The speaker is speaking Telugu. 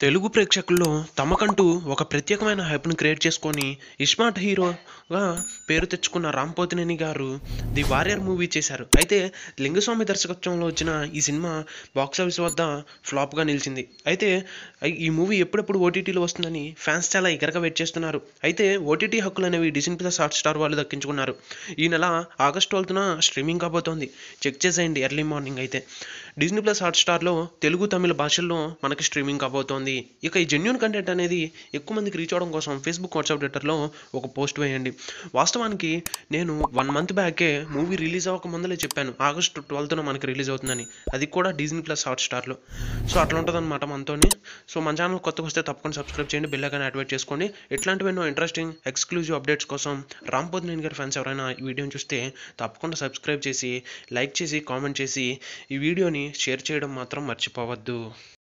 తెలుగు ప్రేక్షకుల్లో తమకంటూ ఒక ప్రత్యేకమైన హైప్ను క్రియేట్ చేసుకొని ఇస్మార్ట్ హీరోగా పేరు తెచ్చుకున్న రామ్ పోతినేని గారు ది వారియర్ మూవీ చేశారు అయితే లింగస్వామి దర్శకత్వంలో వచ్చిన ఈ సినిమా బాక్స్ ఆఫీస్ వద్ద ఫ్లాప్గా నిలిచింది అయితే ఈ మూవీ ఎప్పుడెప్పుడు ఓటీటీలో వస్తుందని ఫ్యాన్స్ చాలా ఎగరగా వెయిట్ చేస్తున్నారు అయితే ఓటీటీ హక్కులు అనేవి డిసిన్ ప్లస్ హాట్ స్టార్ వాళ్ళు దక్కించుకున్నారు ఈ నెల ఆగస్ట్ ట్వెల్త్న స్ట్రీమింగ్ కాబోతోంది చెక్ చేసేయండి ఎర్లీ మార్నింగ్ అయితే డిజ్నీ ప్లస్ హాట్ స్టార్లో తెలుగు తమిళ భాషల్లో మనకి స్ట్రీమింగ్ కాబోతోంది ఇక ఈ జెన్యున్ కంటెంట్ అనేది ఎక్కువ మందికి రీచ్ అవడం కోసం ఫేస్బుక్ వాట్సాప్ ట్విట్టర్లో ఒక పోస్ట్ వేయండి వాస్తవానికి నేను వన్ మంత్ బ్యాకే మూవీ రిలీజ్ అవ్వక ముందలే చెప్పాను ఆగస్ట్ ట్వెల్త్న మనకి రిలీజ్ అవుతుందని అది కూడా డిజ్నీ ప్లస్ హాట్ స్టార్లో సో అట్లా ఉంటుంది అనమాట మనతోని సో మన ఛానల్ కొత్తగా వస్తే తప్పకుండా సబ్స్క్రైబ్ చేయండి బెల్ ఐకాన్ యాక్టివేట్ చేసుకోండి ఇట్లాంటివి ఎన్నో ఇంట్రెస్టింగ్ ఎక్స్క్లూజివ్ అప్డేట్స్ కోసం రామ్ పోతినేని గారి ఫ్యాన్స్ ఎవరైనా ఈ వీడియోని చూస్తే తప్పకుండా సబ్స్క్రైబ్ చేసి లైక్ చేసి కామెంట్ చేసి ఈ వీడియోని షేర్ చేయడం మాత్రం మర్చిపోవద్దు